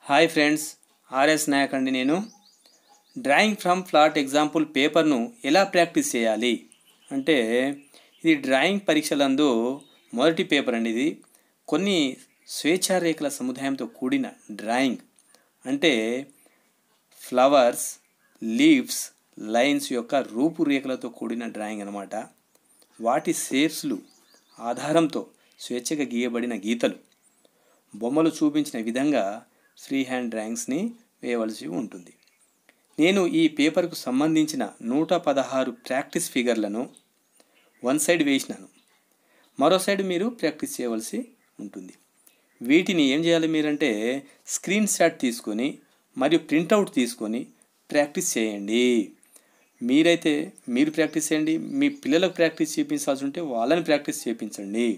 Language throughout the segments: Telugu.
హాయ్ ఫ్రెండ్స్ ఆర్ఎస్ నాయక్ అండి నేను డ్రాయింగ్ ఫ్రమ్ ఫ్లాట్ ఎగ్జాంపుల్ పేపర్ను ఎలా ప్రాక్టీస్ చేయాలి అంటే ఇది డ్రాయింగ్ పరీక్షలందు మొదటి పేపర్ అండి ఇది కొన్ని స్వేచ్ఛారేఖల సముదాయంతో కూడిన డ్రాయింగ్ అంటే ఫ్లవర్స్ లీవ్స్ లైన్స్ యొక్క రూపురేఖలతో కూడిన డ్రాయింగ్ అనమాట వాటి షేప్స్లు ఆధారంతో స్వేచ్ఛగా గీయబడిన గీతలు బొమ్మలు చూపించిన విధంగా ఫ్రీ హ్యాండ్ డ్రాయింగ్స్ని వేయవలసి ఉంటుంది నేను ఈ పేపర్కు సంబంధించిన నూట పదహారు ప్రాక్టీస్ ఫిగర్లను వన్ సైడ్ వేసినాను మరో సైడ్ మీరు ప్రాక్టీస్ చేయవలసి ఉంటుంది వీటిని ఏం చేయాలి మీరంటే స్క్రీన్ షాట్ తీసుకొని మరియు ప్రింటౌట్ తీసుకొని ప్రాక్టీస్ చేయండి మీరైతే మీరు ప్రాక్టీస్ చేయండి మీ పిల్లలకు ప్రాక్టీస్ చేయించాల్సి ఉంటే వాళ్ళని ప్రాక్టీస్ చేయించండి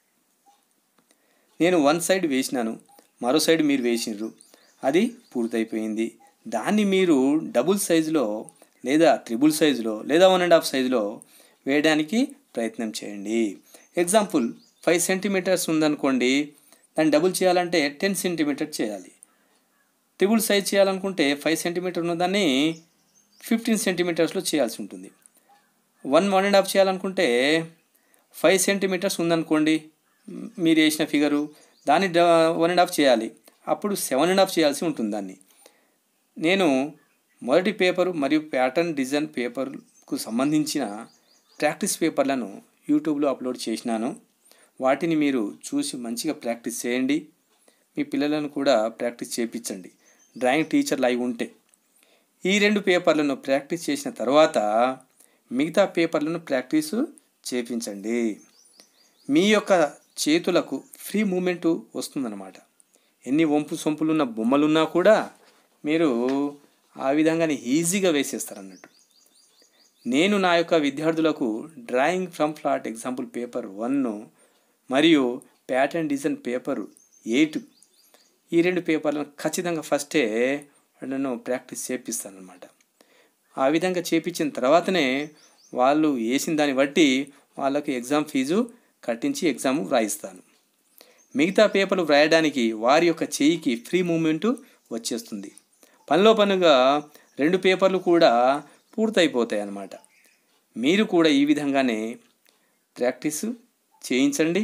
నేను వన్ సైడ్ వేసినాను మరో సైడ్ మీరు వేసినారు అది పూర్తయిపోయింది దాన్ని మీరు డబుల్ సైజులో లేదా త్రిబుల్ సైజులో లేదా వన్ అండ్ హాఫ్ సైజులో వేయడానికి ప్రయత్నం చేయండి ఎగ్జాంపుల్ ఫైవ్ సెంటీమీటర్స్ ఉందనుకోండి దాన్ని డబుల్ చేయాలంటే టెన్ సెంటీమీటర్ చేయాలి ట్రిబుల్ సైజ్ చేయాలనుకుంటే ఫైవ్ సెంటీమీటర్ ఉన్నదాన్ని ఫిఫ్టీన్ సెంటీమీటర్స్లో చేయాల్సి ఉంటుంది వన్ వన్ అండ్ హాఫ్ చేయాలనుకుంటే ఫైవ్ సెంటీమీటర్స్ ఉందనుకోండి మీరు వేసిన ఫిగరు దాన్ని వన్ అండ్ హాఫ్ చేయాలి అప్పుడు సెవెన్ అండ్ హాఫ్ చేయాల్సి ఉంటుంది దాన్ని నేను మొదటి పేపరు మరియు ప్యాటర్న్ డిజైన్ పేపర్కు సంబంధించిన ప్రాక్టీస్ పేపర్లను యూట్యూబ్లో అప్లోడ్ చేసినాను వాటిని మీరు చూసి మంచిగా ప్రాక్టీస్ చేయండి మీ పిల్లలను కూడా ప్రాక్టీస్ చేయించండి డ్రాయింగ్ టీచర్ లైవ్ ఉంటే ఈ రెండు పేపర్లను ప్రాక్టీస్ చేసిన తర్వాత మిగతా పేపర్లను ప్రాక్టీస్ చేయించండి మీ యొక్క చేతులకు ఫ్రీ మూమెంట్ వస్తుందన్నమాట ఎన్ని వంపు సొంపులున్న బొమ్మలున్నా కూడా మీరు ఆ విధంగానే ఈజీగా వేసేస్తారు అన్నట్టు నేను నా యొక్క విద్యార్థులకు drawing from flat example paper one మరియు ప్యాటర్న్ డిజైన్ పేపర్ ఎయిట్ ఈ రెండు పేపర్లను ఖచ్చితంగా ఫస్టే వాళ్ళను ప్రాక్టీస్ చేపిస్తాను అనమాట ఆ విధంగా చేపించిన తర్వాతనే వాళ్ళు వేసిన దాన్ని బట్టి వాళ్ళకి ఎగ్జామ్ ఫీజు కట్టించి ఎగ్జామ్ వ్రాయిస్తాను మిగతా పేపర్లు వ్రాయడానికి వారి యొక్క చేయికి ఫ్రీ మూమెంట్ వచ్చేస్తుంది పనిలో పనుగా రెండు పేపర్లు కూడా పూర్తయిపోతాయి అన్నమాట మీరు కూడా ఈ విధంగానే ప్రాక్టీస్ చేయించండి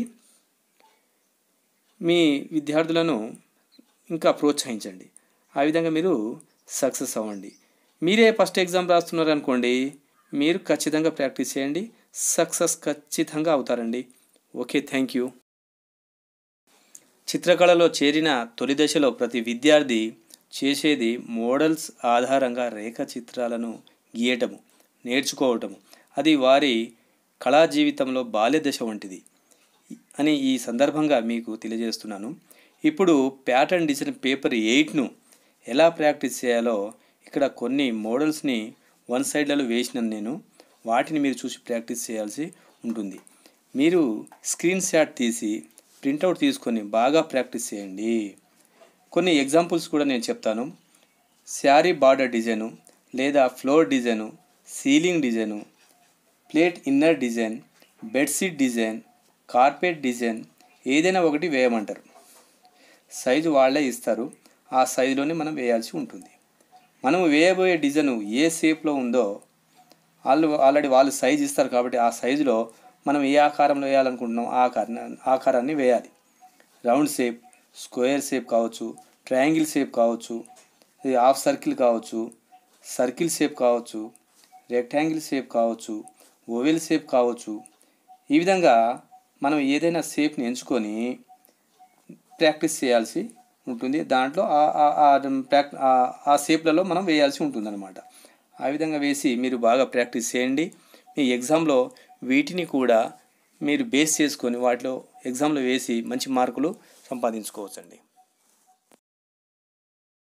మీ విద్యార్థులను ఇంకా ప్రోత్సహించండి ఆ విధంగా మీరు సక్సెస్ అవ్వండి మీరే ఫస్ట్ ఎగ్జామ్ రాస్తున్నారు అనుకోండి మీరు ఖచ్చితంగా ప్రాక్టీస్ చేయండి సక్సెస్ ఖచ్చితంగా అవుతారండి ఓకే థ్యాంక్ యూ చిత్రకళలో చేరిన తొలి దశలో ప్రతి విద్యార్థి చేసేది మోడల్స్ ఆధారంగా రేఖ చిత్రాలను గీయటము నేర్చుకోవటము అది వారి కళా జీవితంలో బాల్య దశ వంటిది అని ఈ సందర్భంగా మీకు తెలియజేస్తున్నాను ఇప్పుడు ప్యాటర్న్ డిజైన్ పేపర్ ఎయిట్ను ఎలా ప్రాక్టీస్ చేయాలో ఇక్కడ కొన్ని మోడల్స్ని వన్ సైడ్లలో వేసినాను నేను వాటిని మీరు చూసి ప్రాక్టీస్ చేయాల్సి ఉంటుంది మీరు స్క్రీన్ షాట్ తీసి ప్రింటౌట్ తీసుకొని బాగా ప్రాక్టీస్ చేయండి కొన్ని ఎగ్జాంపుల్స్ కూడా నేను చెప్తాను శారీ బార్డర్ డిజైను లేదా floor design ceiling design plate inner design bedsheet design carpet design ఏదైనా ఒకటి వేయమంటారు సైజు వాళ్ళే ఇస్తారు ఆ సైజులోనే మనం వేయాల్సి ఉంటుంది మనం వేయబోయే డిజైన్ ఏ షేప్లో ఉందో వాళ్ళు ఆల్రెడీ వాళ్ళు సైజు ఇస్తారు కాబట్టి ఆ సైజులో మనం ఏ ఆకారంలో వేయాలనుకుంటున్నాం ఆ ఆకారాన్ని ఆకారాన్ని వేయాలి రౌండ్ షేప్ స్క్వేర్ షేప్ కావచ్చు ట్రయాంగిల్ షేప్ కావచ్చు ఇది హాఫ్ సర్కిల్ కావచ్చు సర్కిల్ షేప్ కావచ్చు రెక్టాంగిల్ షేప్ కావచ్చు ఓవెల్ షేప్ కావచ్చు ఈ విధంగా మనం ఏదైనా షేప్ని ఎంచుకొని ప్రాక్టీస్ చేయాల్సి ఉంటుంది దాంట్లో ఆ షేప్లలో మనం వేయాల్సి ఉంటుంది అనమాట ఆ విధంగా వేసి మీరు బాగా ప్రాక్టీస్ చేయండి మీ ఎగ్జామ్లో వీటిని కూడా మీరు బేస్ చేసుకొని వాటిలో ఎగ్జామ్లో వేసి మంచి మార్కులు సంపాదించుకోవచ్చండి